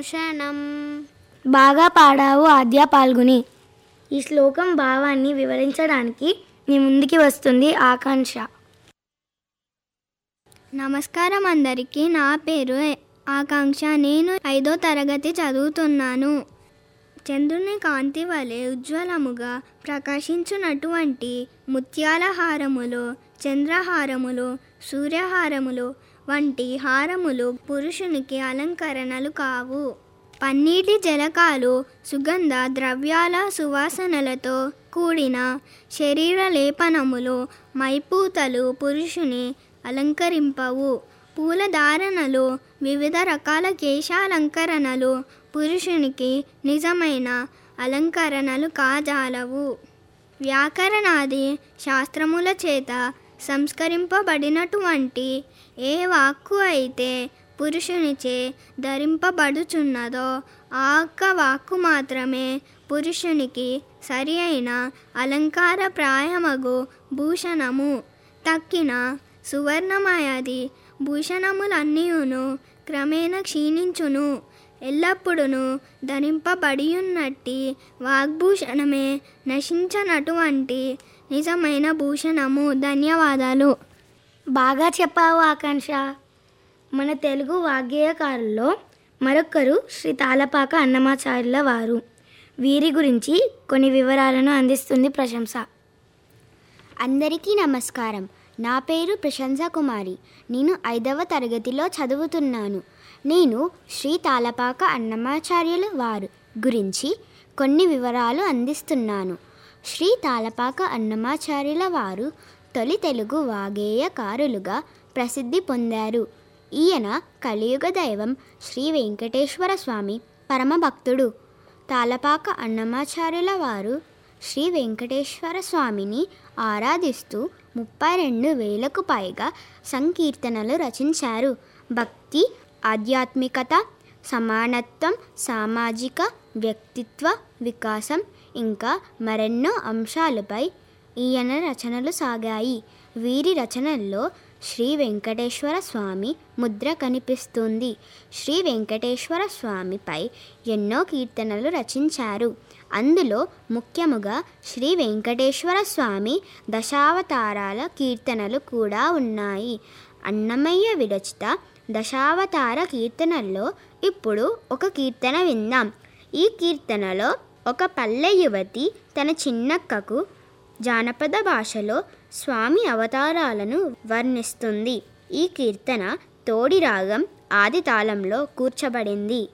భూషణం బాగా పాడావు ఆద్య పాల్గొని ఈ శ్లోకం భావాన్ని వివరించడానికి మీ ముందుకి వస్తుంది ఆకాంక్ష నమస్కారం అందరికీ నా పేరు ఆకాంక్ష నేను ఐదో తరగతి చదువుతున్నాను చంద్రుని కాంతి వలె ఉజ్వలముగా ప్రకాశించున్నటువంటి ముత్యాల హారములు చంద్రహారములు సూర్యహారములు వంటి హారములు పురుషునికి అలంకరణలు కావు పన్నీటి జలకాలు సుగంధ ద్రవ్యాల సువాసనలతో కూడిన శరీర లేపనములు మైపూతలు పురుషుని అలంకరింపవు పూలధారణలు వివిధ రకాల కేశాలంకరణలు పురుషునికి నిజమైన అలంకరణలు కాజాలవు వ్యాకరణాది శాస్త్రముల చేత సంస్కరింపబడినటువంటి ఏ వాక్కు అయితే పురుషునిచే ధరింపబడుచున్నదో ఆ ఒక్క వాక్కు మాత్రమే పురుషునికి సరి అయిన అలంకార ప్రాయమగు భూషణము తక్కిన సువర్ణమయది భూషణములన్నీయును క్రమేణ క్షీణించును ఎల్లప్పుడూ ధరింపబడియున్నట్టి వాగ్భూషణమే నశించనటువంటి నిజమైన భూషణము ధన్యవాదాలు బాగా చెప్పావు ఆకాంక్ష మన తెలుగు వాగ్గేయకారుల్లో మరొకరు శ్రీ తాళపాక అన్నమాచార్యుల వారు వీరి గురించి కొన్ని వివరాలను అందిస్తుంది ప్రశంస అందరికీ నమస్కారం నా పేరు ప్రశంస కుమారి నేను ఐదవ తరగతిలో చదువుతున్నాను నేను శ్రీ తాళపాక అన్నమాచార్యుల వారు గురించి కొన్ని వివరాలు అందిస్తున్నాను శ్రీ తాళపాక అన్నమాచార్యుల వారు తొలి తెలుగు వాగేయకారులుగా ప్రసిద్ధి పొందారు ఈయన కలియుగ దైవం శ్రీ వెంకటేశ్వర స్వామి పరమభక్తుడు తాళపాక అన్నమాచార్యుల వారు శ్రీ వెంకటేశ్వర స్వామిని ఆరాధిస్తూ ముప్పై రెండు వేలకు పైగా సంకీర్తనలు రచించారు భక్తి ఆధ్యాత్మికత సమానత్వం సామాజిక వ్యక్తిత్వ వికాసం ఇంకా మరెన్నో అంశాలపై ఈయన రచనలు సాగాయి వీరి రచనల్లో శ్రీ వెంకటేశ్వర స్వామి ముద్ర కనిపిస్తుంది శ్రీ వెంకటేశ్వర స్వామిపై ఎన్నో కీర్తనలు రచించారు అందులో ముఖ్యముగా శ్రీ వెంకటేశ్వర స్వామి దశావతారాల కీర్తనలు కూడా ఉన్నాయి అన్నమయ్య విరచిత దశావతార కీర్తనల్లో ఇప్పుడు ఒక కీర్తన విందాం ఈ కీర్తనలో ఒక పల్లె యువతి తన చిన్నక్కకు జానపద భాషలో స్వామి అవతారాలను వర్ణిస్తుంది ఈ కీర్తన తోడి రాగం ఆది తాళంలో కూర్చబడింది